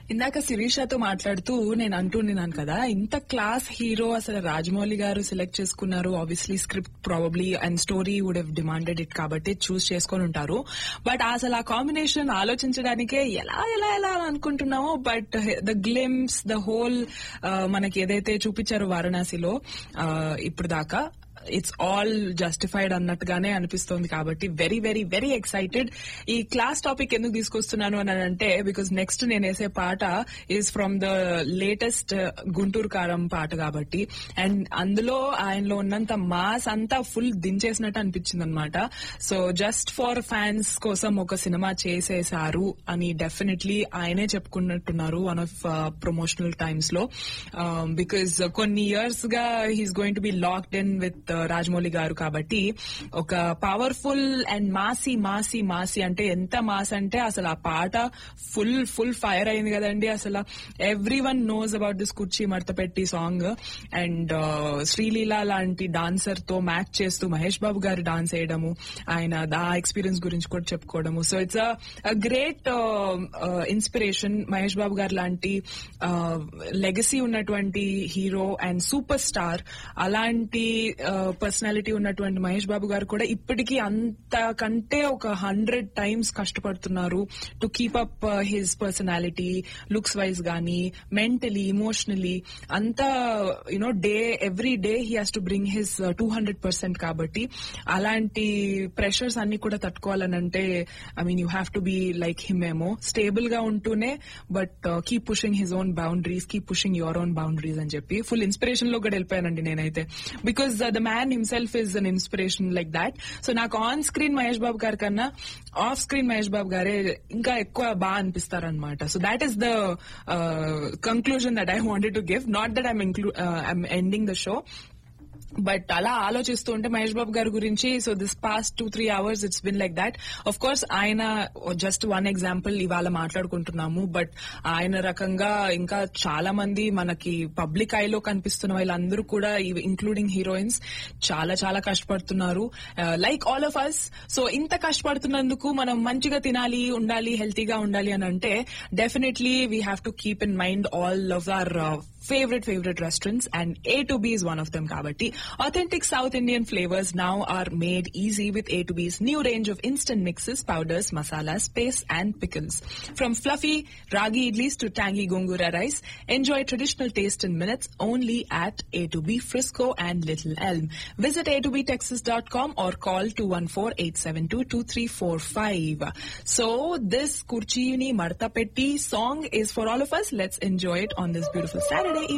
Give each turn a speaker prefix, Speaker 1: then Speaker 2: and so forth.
Speaker 1: ఇందాక శిరీషతో మాట్లాడుతూ నేను అంటున్నాను కదా ఇంత క్లాస్ హీరో అసలు రాజమౌళి గారు సెలెక్ట్ చేసుకున్నారు obviously script probably and story would have demanded it కాబట్టి చూస్ చేసుకొని ఉంటారు బట్ అసలు ఆ కాంబినేషన్ ఆలోచించడానికే ఎలా ఎలా ఎలా అని అనుకుంటున్నామో but the glimpse the whole మనకి ఏదైతే చూపించారో వారణాసిలో uh, ఇప్పుడు దాకా ఇట్స్ ఆల్ జస్టిఫైడ్ అన్నట్టుగానే అనిపిస్తోంది కాబట్టి వెరీ వెరీ వెరీ ఎక్సైటెడ్ ఈ క్లాస్ టాపిక్ ఎందుకు తీసుకొస్తున్నాను అని అంటే బికాస్ నెక్స్ట్ నేను వేసే పాట is from the latest Guntur Kaaram పాట కాబట్టి అండ్ అందులో ఆయనలో ఉన్నంత మాస్ అంతా ఫుల్ దించేసినట్టు అనిపించింది అనమాట సో జస్ట్ ఫర్ ఫ్యాన్స్ కోసం ఒక సినిమా చేసేశారు అని డెఫినెట్లీ ఆయనే చెప్పుకున్నట్టున్నారు వన్ ఆఫ్ ప్రమోషనల్ టైమ్స్ లో బికాస్ కొన్ని ఇయర్స్ గా he's going to be locked in with Rajamouli garu కాబట్టి ఒక పవర్ఫుల్ అండ్ మాసీ మాసీ మాసీ అంటే ఎంత మాస్ అంటే అసలు ఆ పాట ఫుల్ ఫుల్ ఫైర్ అయింది కదండి అసలు everyone knows about this కుర్చీ మడత పెట్టి సాంగ్ అండ్ శ్రీలీల లాంటి డాన్సర్ తో మ్యాచ్ చేస్తూ మహేష్ బాబు గారు డాన్స్ వేయడము ఆయన ఆ ఎక్స్పీరియన్స్ గురించి కూడా చెప్పుకోవడము so it's a great inspiration Mahesh Babu garu లాంటి లెగసీ ఉన్నటువంటి హీరో అండ్ సూపర్ స్టార్ అలాంటి పర్సనాలిటీ ఉన్నటువంటి మహేష్ బాబు గారు కూడా ఇప్పటికీ అంతకంటే ఒక హండ్రెడ్ టైమ్స్ కష్టపడుతున్నారు to keep up his personality looks wise గానీ మెంటలీ ఇమోషనలీ అంతా you know day every day he has to bring his two hundred percent కాబట్టి అలాంటి ప్రెషర్స్ అన్ని కూడా తట్టుకోవాలని అంటే I mean you have to be like him ఏమో స్టేబుల్ గా ఉంటూనే but keep pushing his own boundaries keep pushing your own boundaries అని చెప్పి ఫుల్ ఇన్స్పిరేషన్ లో కూడా వెళ్ళిపోయానండి నేనైతే because the man himself is an inspiration like that so నాకు ఆన్ స్క్రీన్ మహేష్ బాబు గారి కన్నా ఆఫ్ స్క్రీన్ మహేష్ బాబు గారే ఇంకా ఎక్కువ బాగా అనిపిస్తారనమాట so that is the conclusion that I wanted to give not that I'm I'm ending the show but అలా ఆలోచిస్తూ ఉంటే మహేష్ బాబు గారి గురించి so this past two three hours it's been like that of course ఆయన జస్ట్ వన్ ఎగ్జాంపుల్ ఇవాళ మాట్లాడుకుంటున్నాము but ఆయన రకంగా ఇంకా చాలా మంది మనకి పబ్లిక్ ఐలో కనిపిస్తున్న వాళ్ళందరూ కూడా ఇంక్లూడింగ్ హీరోయిన్స్ చాలా చాలా కష్టపడుతున్నారు like all of us so ఇంత కష్టపడుతున్నందుకు మనం మంచిగా తినాలి ఉండాలి హెల్తీగా ఉండాలి అని అంటే definitely we have to keep in mind all of our favorite favorite restaurants and A to B is one of them kabatti. Authentic South Indian flavors now are made easy with A to B's new range of instant mixes, powders, masalas, paste and pickles. From fluffy ragi idlis to tangy gongura rice, enjoy traditional taste in minutes only at A to B Frisco and Little Elm. Visit A2BTexas.com or call 214-872-2345. So this Kurchini Marta Petti song is for all of us. Let's enjoy it on this beautiful Saturday.